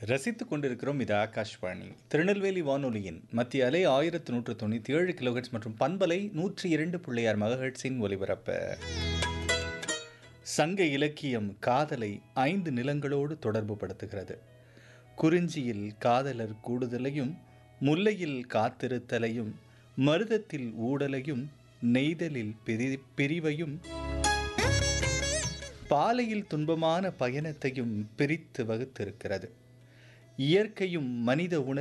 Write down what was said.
ரசித்துக் கொண்டிருக்கிறோம் இது ஆகாஷ்வாணி திருநெல்வேலி வானொலியின் மத்திய அலை ஆயிரத்து நூற்று தொண்ணூற்றி ஏழு கிலோஹெட்ஸ் மற்றும் பண்பலை நூற்றி இரண்டு புள்ளியார் மகஹெட்ஸின் ஒலிபரப்பு சங்க இலக்கியம் காதலை ஐந்து நிலங்களோடு தொடர்பு படுத்துகிறது குறிஞ்சியில் காதலர் கூடுதலையும் முல்லையில் காத்திருத்தலையும் மருதத்தில் ஊடலையும் நெய்தலில் பிரி பிரிவையும் பாலையில் துன்பமான பயணத்தையும் பிரித்து வகுத்திருக்கிறது இயற்கையும் மனித உணர்வு